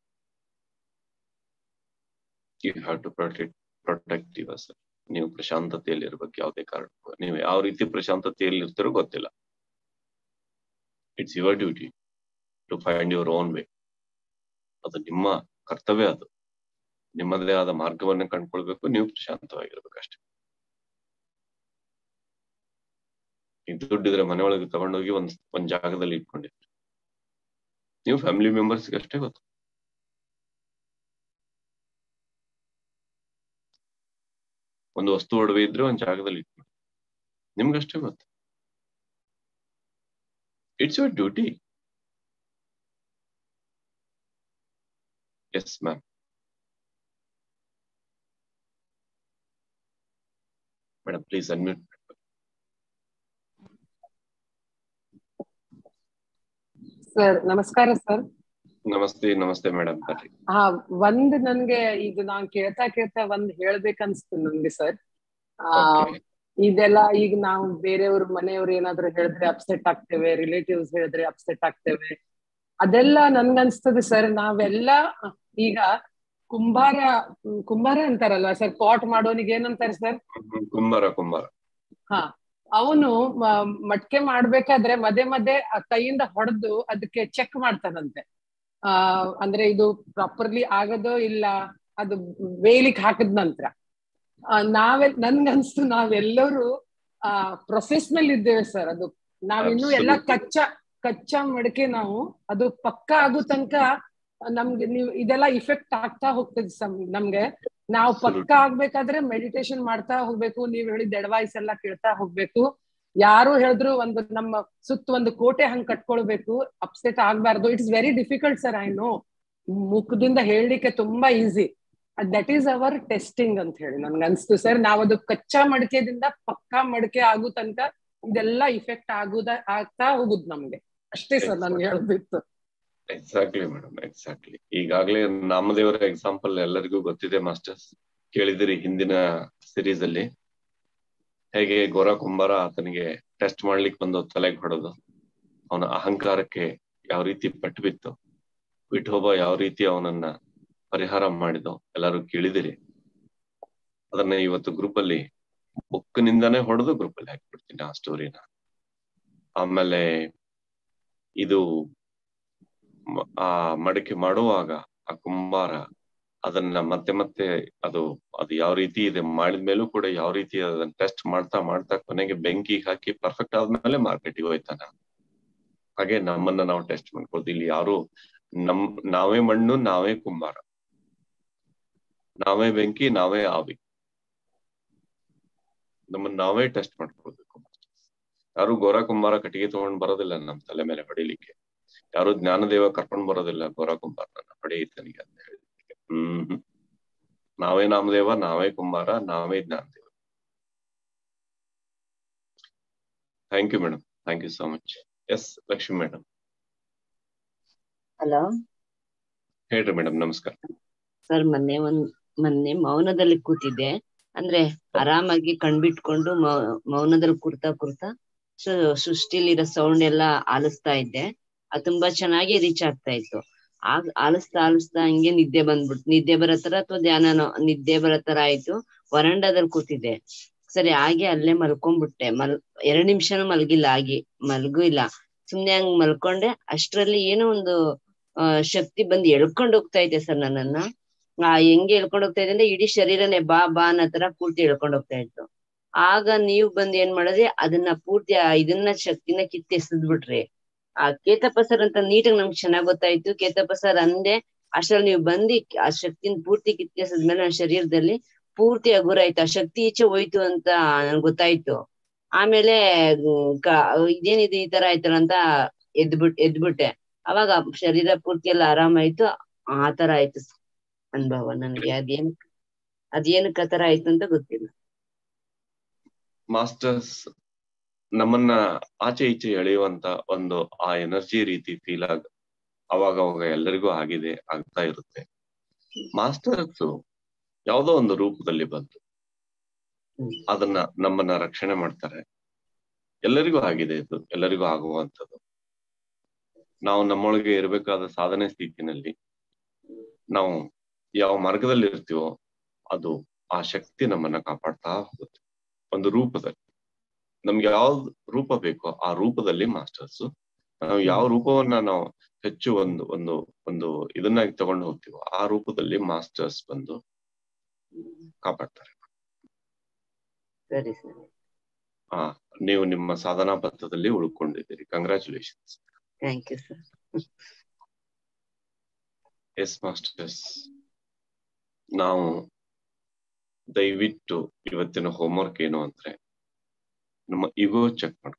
you have to protect protect your sir ನೀವು ಪ್ರಶಾಂತತೆಯಲ್ಲಿ ಇರ್ಬೇಕು ಯಾವುದೇ ಕಾರಣ ನೀವು ಯಾವ ರೀತಿ ಪ್ರಶಾಂತತೆಯಲ್ಲಿ ಇರ್ತೀರೋ ಗೊತ್ತಿಲ್ಲ it's your duty to find your own way ಅದು ನಿಮ್ಮ ಕರ್ತವ್ಯ ಅದು ನಿಮ್ಮದೇ ಆದ ಮಾರ್ಗವನ್ನ ಕಂಡ್ಕೊಳ್ಬೇಕು ನೀವು ಪ್ರಶಾಂತವಾಗಿರ್ಬೇಕು ಅಷ್ಟೇ ಈಗ ದುಡ್ಡಿದ್ರೆ ಮನೆಯೊಳಗೆ ತಗೊಂಡೋಗಿ ಒಂದ್ ಒಂದ್ ಜಾಗದಲ್ಲಿ ಇಟ್ಕೊಂಡಿರ್ತೀರಿ ನೀವು ಫ್ಯಾಮಿಲಿ ಮೆಂಬರ್ಸ್ಗೆ ಅಷ್ಟೇ ಗೊತ್ತು ಒಂದು ವಸ್ತು ಒಡವೆ ಇದ್ರೆ ಒಂದ್ ಜಾಗದಲ್ಲಿ ಇಟ್ಕೊಂಡು ನಿಮ್ಗಷ್ಟೇ ಗೊತ್ತು it's your duty yes ma'am madam please unmute sir ನಮಸ್ಕಾರ ಸರ್ ನಮಸ್ತೆ ನಮಸ್ತೆ ಮೇಡಮ್ ಬರ್ರಿ ಹಾ ಒಂದ್ ನನ್ಗೆ ಇದು ನಾನ್ ಕೇಳ್ತಾ ಕೇಳ್ತಾ ಒಂದ್ ಹೇಳ್ಬೇಕನ್ಸ್ತು ನನ್ಗೆ ಸರ್ ಆ Okay. ಇದೆಲ್ಲ ಈಗ ನಾವು ಬೇರೆಯವ್ರ ಮನೆಯವ್ರು ಏನಾದ್ರು ಹೇಳಿದ್ರೆ ಅಪ್ಸೆಟ್ ಆಗ್ತೇವೆ ರಿಲೇಟಿವ್ಸ್ ಹೇಳಿದ್ರೆ ಅಪ್ಸೆಟ್ ಆಗ್ತೇವೆ ಅದೆಲ್ಲ ನನ್ಗನ್ಸ್ತದೆ ಸರ್ ನಾವೆಲ್ಲ ಈಗ ಕುಂಬಾರ ಹ್ಮ್, ಕುಂಬಾರ ಅಂತಾರಲ್ವಾ ಸರ್ ಪಾಟ್ ಮಾಡೋನಿಗೆ ಏನಂತಾರೆ ಸರ್ ಹ್ಮ್, ಕುಂಬಾರ ಕುಂಬಾರ ಹಾ ಅವನು ಮಟ್ಕೆ ಮಾಡ್ಬೇಕಾದ್ರೆ ಮಧ್ಯೆ ಮಧ್ಯೆ ಆ ಕೈಯಿಂದ ಹೊಡೆದು ಅದಕ್ಕೆ ಚೆಕ್ ಮಾಡ್ತಾನಂತೆ ಆ ಅಂದ್ರೆ ಇದು ಪ್ರಾಪರ್ಲಿ ಆಗದೋ ಇಲ್ಲ ಅದು ವೇಲಿಕ್ ಹಾಕದ ನಂತರ ನಾವೆ ನನ್ಗನ್ಸ್ತು ನಾವೆಲ್ಲರೂ ಆ ಪ್ರೊಫೆಷನಲ್ ಇದ್ದೇವೆ ಸರ್ ಅದು ನಾವಿನ್ನು ಎಲ್ಲ Absolutely. ಕಚ್ಚಾ ಕಚ್ಚಾ ಮಡಕೆ ನಾವು ಅದು ಪಕ್ಕ ಆಗೋ ತನಕ ನಮ್ಗೆ ನೀವು ಇದೆಲ್ಲ ಇಫೆಕ್ಟ್ ಆಗ್ತಾ ಹೋಗ್ತದೆ ಸಮ್- ನಮ್ಗೆ ನಾವು ಪಕ್ಕ Absolutely. ಆಗ್ಬೇಕಾದ್ರೆ ಮೆಡಿಟೇಷನ್ ಮಾಡ್ತಾ ಹೋಗ್ಬೇಕು ನೀವ್ ಹೇಳಿದ ಅಡ್ವೈಸ್ ಎಲ್ಲ ಕೇಳ್ತಾ ಹೋಗ್ಬೇಕು ಯಾರು ಹೇಳಿದ್ರು ಒಂದು ನಮ್ಮ ಸುತ್ತ ಒಂದು ಕೋಟೆ ಹಂಗ್ ಕಟ್ಕೊಳ್ಬೇಕು ಅಪ್ಸೆಟ್ ಆಗ್ಬಾರ್ದು it's very difficult sir I know ಮುಖದಿಂದ ಹೇಳಲಿಕ್ಕೆ ತುಂಬಾ easy that is our testing ಅಂತ ಹೇಳಿ ನನ್ಗೆ ಅನ್ಸ್ತು ಸರ್ ನಾವ್ ಅದು ಕಚ್ಚಾ ಮಡಿಕೆದಿಂದ ಪಕ್ಕಾ ಮಡಿಕೆ ಆಗೋ ತನಕ ಇದೆಲ್ಲ ಇಫೆಕ್ಟ್ ಆಗುದ ಆಗ್ತಾ ಹೋಗುದ್ ನಮ್ಗೆ ಅಷ್ಟೇ ಸರ್ ನನ್ಗೆ ಹೇಳ್ಬಿತ್ತು ಎಕ್ಸಾಕ್ಟ್ಲಿ ಮೇಡಮ್ ಎಕ್ಸಾಕ್ಟ್ಲಿ ಈಗಾಗ್ಲೇ ನಾಮದೇವರ ಎಕ್ಸಾಂಪಲ್ ಎಲ್ಲರಿಗೂ ಗೊತ್ತಿದೆ ಮಾಸ್ಟರ್ಸ್ ಕೇಳಿದಿರಿ ಹಿಂದಿನ ಸಿರೀಸ್ ಅಲ್ಲಿ ಹೇಗೆ ಗೋರ ಕುಂಬಾರ ಆತನಿಗೆ ಟೆಸ್ಟ್ ಮಾಡ್ಲಿಕ್ಕೆ ಬಂದು ತಲೆಗೆ ಹೊಡೆದು ಅವನ ಅಹಂಕಾರಕ್ಕೆ ಯಾವ ರೀತಿ ಪಟ್ಟು ಬಿತ್ತು ವಿಠೋಬ ಯಾವ ರೀತಿ ಅವನನ್ನ ಪರಿಹಾರ ಮಾಡಿದೋ ಎಲ್ಲರೂ ಕೇಳಿದಿರಿ ಅದನ್ನ ಇವತ್ತು ಗ್ರೂಪ್ ಅಲ್ಲಿ ಬುಕ್ನಿಂದಾನೇ ಹೊಡೆದು ಗ್ರೂಪ್ ಅಲ್ಲಿ ಹಾಕ್ಬಿಡ್ತೀನಿ ಆ ಸ್ಟೋರಿನ ಆಮೇಲೆ ಇದು ಆ ಮಡಿಕೆ ಮಾಡುವಾಗ ಆ ಕುಂಬಾರ ಅದನ್ನ ಮತ್ತೆ ಮತ್ತೆ ಅದು ಅದು ಯಾವ ರೀತಿ ಇದೆ ಮಾಡಿದ ಮೇಲೂ ಕೂಡ ಯಾವ ರೀತಿ ಅದನ್ನ ಟೆಸ್ಟ್ ಮಾಡ್ತಾ ಮಾಡ್ತಾ ಕೊನೆಗೆ ಬೆಂಕಿ ಹಾಕಿ ಪರ್ಫೆಕ್ಟ್ ಆದ್ಮೇಲೆ ಮಾರ್ಕೆಟಿಗೆ ಹೋಯ್ತಾನ ಹಾಗೆ ನಮ್ಮನ್ನ ನಾವು ಟೆಸ್ಟ್ ಮಾಡ್ಕೊಳ್ತೀವಿ ಇಲ್ಲಿ ಯಾರು ನಮ್ ನಾವೇ ಮಣ್ಣು ನಾವೇ ಕುಂಬಾರ ನಾವೇ ಬೆಂಕಿ ನಾವೇ ಆವಿ ನಮ್ಮನ್ನ ನಾವೇ ಟೆಸ್ಟ್ ಮಾಡ್ಕೊಳ್ಬೇಕು ಯಾರು ಗೋರ ಕುಂಬಾರ ಕಟ್ಟಿಗೆ ತಗೊಂಡ್ ಬರೋದಿಲ್ಲ ನಮ್ ತಲೆ ಮೇಲೆ ಹೊಡಿಲಿಕ್ಕೆ ಯಾರು ಜ್ಞಾನದೇವ ಕರ್ಕೊಂಡ್ ಬರೋದಿಲ್ಲ ಗೋರ ಕುಂಬಾರನ ಹೊಡೆಯಿತನಿಗೆ ಅಂತ ಹೇಳಿ ಹ್ಮ್ ನಾವೇ ನಾಮದೇವ ನಾವೇ ಕುಂಬಾರ ನಾವೇ Jnanadeva thank you madam thank you so much yes Lakshmi madam hello ಹೇಳ್ರಿ ಮೇಡಮ್ ನಮಸ್ಕಾರ ಸರ್ ಮೊನ್ನೆ ಒಂದ್ ಮೊನ್ನೆ ಮೌನದಲ್ಲಿ ಕೂತಿದ್ದೆ ಅಂದ್ರೆ ಆರಾಮಾಗಿ ಕಣ್ಬಿಟ್ಕೊಂಡು ಮೌ- ಮೌನದಲ್ಲಿ ಕೂರ್ತಾ ಕೂರ್ತಾ ಸು- ಸೃಷ್ಟಿಲಿರೋ ಸೌಂಡ್ ಎಲ್ಲ ಆಲಿಸ್ತಾ ಇದ್ದೆ ಅದು ತುಂಬಾ ಚೆನ್ನಾಗಿ ರೀಚ್ ಆಗ್ತಾ ಇತ್ತು ಆಗ ಆಲಿಸ್ತಾ ಆಲಿಸ್ತಾ ಹಂಗೆ ನಿದ್ದೆ ಬಂದ್ಬಿಡ್ತು ನಿದ್ದೆ ಬರೋ ತರ ಅಥವಾ ಧ್ಯಾನನೋ ನಿದ್ದೆ ಬರೋ ತರ ಆಯ್ತು ವರಂಡಾದಲ್ಲಿ ಕೂತಿದ್ದೆ ಸರಿ ಹಾಗೆ ಅಲ್ಲೇ ಮಲ್ಕೊಂಡ್ಬಿಟ್ಟೆ ಮಲ್ ಎರಡ್ ನಿಮಿಷನೂ ಮಲ್ಗಿಲ್ಲ ಆಗಿ ಮಲ್ಗೂ ಇಲ್ಲ ಸುಮ್ನೆ ಹಂಗ್ ಮಲ್ಕೊಂಡೆ ಅಷ್ಟ್ರಲ್ಲಿ ಏನೋ ಒಂದು ಆ ಶಕ್ತಿ ಬಂದು ಎಳ್ಕೊಂಡ್ ಹೋಗ್ತಾ ಇದೆ ಸರ್ ನನ್ನನ್ನ ಆ ಹೆಂಗೆ ಎಳ್ಕೊಂಡ್ ಹೋಗ್ತಾ ಇದೆ ಅಂದ್ರೆ ಇಡೀ ಶರೀರನೇ ಬಾ ಬಾ ಅನ್ನೋ ತರ ಪೂರ್ತಿ ಎಳ್ಕೊಂಡ್ ಹೋಗ್ತಾ ಇತ್ತು ಆಗ ನೀವ್ ಬಂದ್ ಏನ್ ಮಾಡಿದ್ರಿ ಅದನ್ನ ಪೂರ್ತಿ ಆ ಇದನ್ನ ಶಕ್ತಿನ ಕಿತ್ತೆಸದ್ ಬಿಟ್ರಿ ಆ ಕೇತಪ್ಪ ಸರ್ ಅಂತ ನೀಟಾಗಿ ನಮ್ಗೆ ಚೆನ್ನಾಗ್ ಗೊತ್ತಾಯ್ತು ಕೇತಪ್ಪ ಸರ್ ಅಂದೆ ಅಷ್ಟ್ರಲ್ಲಿ ನೀವು ಬಂದಿ ಆ ಶಕ್ತಿನ ಪೂರ್ತಿ ಕಿತ್ತೆಸದ್ಮೇಲೆ ನನ್ನ ಶರೀರದಲ್ಲಿ ಪೂರ್ತಿ ಹಗುರ ಆಯ್ತು ಆ ಶಕ್ತಿ ಈಚೆ ಹೋಯ್ತು ಅಂತ ನನ್ಗೆ ಗೊತ್ತಾಯ್ತು ಆಮೇಲೆ ಹ್ಮ್, ಕ- ಇದೇನಿದೆ ಈ ತರ ಆಯ್ತಲ್ಲ ಅಂತ ಎದ್ಬಿಟ್ ಎದ್ಬಿಟ್ಟೆ ಅವಾಗ ಶರೀರ ಪೂರ್ತಿ ಎಲ್ಲ ಆರಾಮಾಯ್ತು ಆ ತರ ಆಯ್ತು ಸ- ಅನುಭವ ನನ್ಗೆ ಅದೇನ್ ಅದೇನಕ್ಕೆ ಆ ತರ ಆಯ್ತು ಅಂತ ಗೊತ್ತಿಲ್ಲ ಮಾಸ್ಟರ್ಸ್ ನಮ್ಮನ್ನ ಆಚೆ ಈಚೆ ಎಳೆಯುವಂತ ಒಂದು ಆ ಎನರ್ಜಿ ರೀತಿ ಫೀಲ್ ಆಗ ಅವಾಗ ಅವಾಗ ಎಲ್ಲರಿಗೂ ಆಗಿದೆ ಆಗ್ತಾ ಇರುತ್ತೆ ಮಾಸ್ಟರ್ಸ್ ಯಾವುದೋ ಒಂದು ರೂಪದಲ್ಲಿ ಬಂತು ಹ್ಮ್. ಅದನ್ನ ನಮ್ಮನ್ನ ರಕ್ಷಣೆ ಮಾಡ್ತಾರೆ ಎಲ್ಲರಿಗೂ ಆಗಿದೆ ಇದು ಎಲ್ಲರಿಗೂ ಆಗುವಂಥದ್ದು ನಾವು ನಮ್ಮೊಳಗೆ ಇರಬೇಕಾದ ಸಾಧನೆ ಸ್ಥಿತಿನಲ್ಲಿ ನಾವು ಯಾವ ಮಾರ್ಗದಲ್ಲಿ ಇರ್ತೀವೋ ಅದು ಆ ಶಕ್ತಿ ನಮ್ಮನ್ನ ಕಾಪಾಡ್ತಾ ಹೋಗುತ್ತೆ ಒಂದು ರೂಪದಲ್ಲಿ ನಮ್ಗೆ ಯಾವ ರೂಪ ಬೇಕೋ ಆ ರೂಪದಲ್ಲಿ ಮಾಸ್ಟರ್ಸ್ ನಾವು ಯಾವ ರೂಪವನ್ನ ನಾವು ಹೆಚ್ಚು ಒಂದು ಒಂದು ಒಂದು ಇದನ್ನಾಗಿ ತಗೊಂಡು ಹೋಗ್ತೀವೋ ಆ ರೂಪದಲ್ಲಿ ಮಾಸ್ಟರ್ಸ್ ಬಂದು ಕಾಪಾಡ್ತಾರೆ ಸರಿ ಸರಿ ಆ ನೀವು ನಿಮ್ಮ ಸಾಧನಾ ಪಥದಲ್ಲಿ ಉಳ್ಕೊಂಡಿದ್ದೀರಿ congratulations thank you sir yes masters ನಾವು ದಯವಿಟ್ಟು ಇವತ್ತಿನ ಹೋಮ್ವರ್ಕ್ ಏನು ಅಂದ್ರೆ ನಮ್ಮ ಇಗೋ ಚೆಕ್ ಮಾಡ್ಕೊ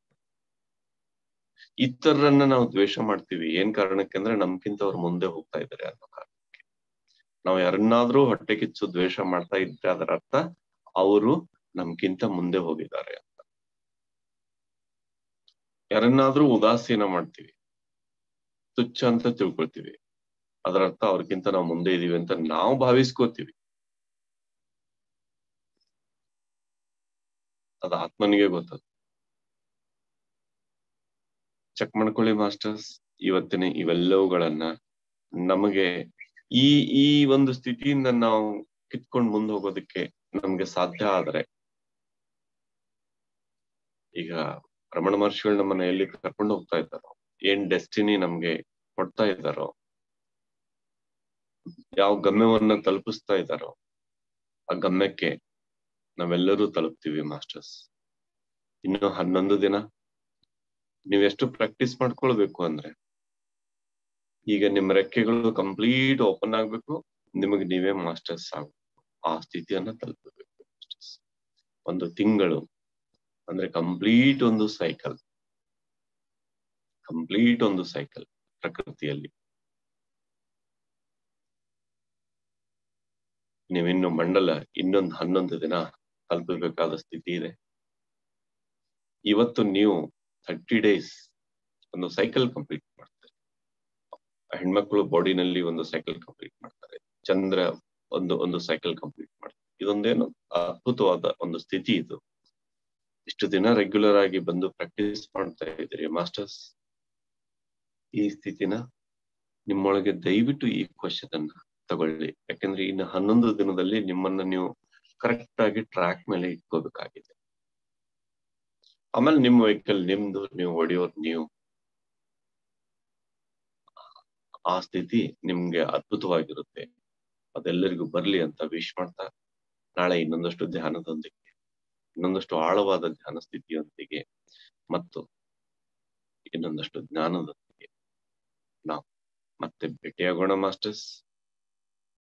ಇತರರನ್ನ ನಾವು ದ್ವೇಷ ಮಾಡ್ತೀವಿ ಏನ್ ಕಾರಣಕ್ಕೆ ಅಂದ್ರೆ ನಮ್ಗಿಂತ ಅವ್ರು ಮುಂದೆ ಹೋಗ್ತಾ ಇದ್ದಾರೆ ಅನ್ನೋ ಕಾರಣಕ್ಕೆ ನಾವು ಯಾರನ್ನಾದ್ರೂ ಹೊಟ್ಟೆ ಕಿಚ್ಚು ದ್ವೇಷ ಮಾಡ್ತಾ ಇದ್ರೆ ಅದರ ಅರ್ಥ ಅವರು ನಮ್ಗಿಂತ ಮುಂದೆ ಹೋಗಿದ್ದಾರೆ ಅಂತ ಯಾರನ್ನಾದ್ರೂ ಉದಾಸೀನ ಮಾಡ್ತೀವಿ ತುಚ್ಛ ಅಂತ ತಿಳ್ಕೊಳ್ತೀವಿ ಅದರ ಅರ್ಥ ಅವ್ರಿಗಿಂತ ನಾವು ಮುಂದೆ ಇದೀವಿ ಅಂತ ನಾವು ಭಾವಿಸ್ಕೋತೀವಿ ಅದು ಆತ್ಮನಿಗೆ ಗೊತ್ತದು ಚೆಕ್ ಮಾಡ್ಕೊಳ್ಳಿ ಮಾಸ್ಟರ್ಸ್ ಇವತ್ತಿನ ಇವೆಲ್ಲವುಗಳನ್ನ ನಮಗೆ ಈ ಈ ಒಂದು ಸ್ಥಿತಿಯಿಂದ ನಾವು ಕಿತ್ಕೊಂಡು ಮುಂದೆ ಹೋಗೋದಕ್ಕೆ ನಮ್ಗೆ ಸಾಧ್ಯ ಆದ್ರೆ ಈಗ ರಮಣ ಮಹರ್ಷಿಗಳು ನಮ್ಮನ್ನ ಎಲ್ಲಿ ಕರ್ಕೊಂಡು ಹೋಗ್ತಾ ಇದ್ದಾರೋ ಏನ್ ಡೆಸ್ಟಿನಿ ನಮ್ಗೆ ಕೊಡ್ತಾ ಇದ್ದಾರೋ ಯಾವ ಗಮ್ಯವನ್ನ ತಲುಪಿಸ್ತಾ ಇದ್ದಾರೋ ಆ ಗಮ್ಯಕ್ಕೆ ನಾವೆಲ್ಲರೂ ತಲುಪ್ತೀವಿ ಮಾಸ್ಟರ್ಸ್ ಇನ್ನು ಹನ್ನೊಂದು ದಿನ ನೀವೆಷ್ಟು ಪ್ರಾಕ್ಟೀಸ್ ಮಾಡ್ಕೊಳ್ಬೇಕು ಅಂದ್ರೆ ಈಗ ನಿಮ್ಮ ರೆಕ್ಕೆಗಳು ಕಂಪ್ಲೀಟ್ ಓಪನ್ ಆಗ್ಬೇಕು ನಿಮಗೆ ನೀವೇ ಮಾಸ್ಟರ್ಸ್ ಆಗ್ಬೇಕು ಆ ಸ್ಥಿತಿಯನ್ನ ತಲುಪಬೇಕು ಮಾಸ್ಟರ್ಸ್ ಒಂದು ತಿಂಗಳು ಅಂದ್ರೆ ಕಂಪ್ಲೀಟ್ ಒಂದು ಸೈಕಲ್ ಕಂಪ್ಲೀಟ್ ಒಂದು ಸೈಕಲ್ ಪ್ರಕೃತಿಯಲ್ಲಿ ನೀವಿನ್ನು ಮಂಡಲ ಇನ್ನೊಂದು ಹನ್ನೊಂದು ದಿನ ತಲುಪಬೇಕಾದ ಸ್ಥಿತಿ ಇದೆ ಇವತ್ತು ನೀವು ಥರ್ಟಿ ಡೇಸ್ ಒಂದು ಸೈಕಲ್ ಕಂಪ್ಲೀಟ್ ಮಾಡ್ತಾರೆ ಹೆಣ್ಮಕ್ಳು ಬಾಡಿನಲ್ಲಿ ಒಂದು ಸೈಕಲ್ ಕಂಪ್ಲೀಟ್ ಮಾಡ್ತಾರೆ ಚಂದ್ರ ಒಂದು ಒಂದು ಸೈಕಲ್ ಕಂಪ್ಲೀಟ್ ಮಾಡ್ತಾರೆ ಇದೊಂದೇನು ಅದ್ಭುತವಾದ ಒಂದು ಸ್ಥಿತಿ ಇದು ಇಷ್ಟು ದಿನ ರೆಗ್ಯುಲರ್ ಆಗಿ ಬಂದು ಪ್ರಾಕ್ಟೀಸ್ ಮಾಡ್ತಾ ಇದ್ದೀರಿ ಮಾಸ್ಟರ್ಸ್ ಈ ಸ್ಥಿತಿನ ನಿಮ್ಮೊಳಗೆ ದಯವಿಟ್ಟು ಈ ಕ್ವಶನ್ ಅನ್ನ ತಗೊಳ್ಳಿ ಯಾಕಂದ್ರೆ ಇನ್ನು ಹನ್ನೊಂದು ದಿನದಲ್ಲಿ ನಿಮ್ಮನ್ನ ನೀವು ಕರೆಕ್ಟ್ ಆಗಿ ಟ್ರ್ಯಾಕ್ ಮೇಲೆ ಇಟ್ಕೋಬೇಕಾಗಿದೆ ಆಮೇಲೆ ನಿಮ್ಮ ವೆಹಿಕಲ್ ನಿಮ್ದು ನೀವು ಹೊಡೆಯೋರ್ ನೀವು ಆ ಸ್ಥಿತಿ ನಿಮ್ಗೆ ಅದ್ಭುತವಾಗಿರುತ್ತೆ ಅದೆಲ್ಲರಿಗೂ ಬರ್ಲಿ ಅಂತ ವಿಶ್ ಮಾಡ್ತಾ ನಾಳೆ ಇನ್ನೊಂದಷ್ಟು ಧ್ಯಾನದೊಂದಿಗೆ ಇನ್ನೊಂದಷ್ಟು ಆಳವಾದ ಧ್ಯಾನ ಸ್ಥಿತಿಯೊಂದಿಗೆ ಮತ್ತು ಇನ್ನೊಂದಷ್ಟು ಜ್ಞಾನದೊಂದಿಗೆ ನಾವು ಮತ್ತೆ ಭೇಟಿಯಾಗೋಣ ಮಾಸ್ಟರ್ಸ್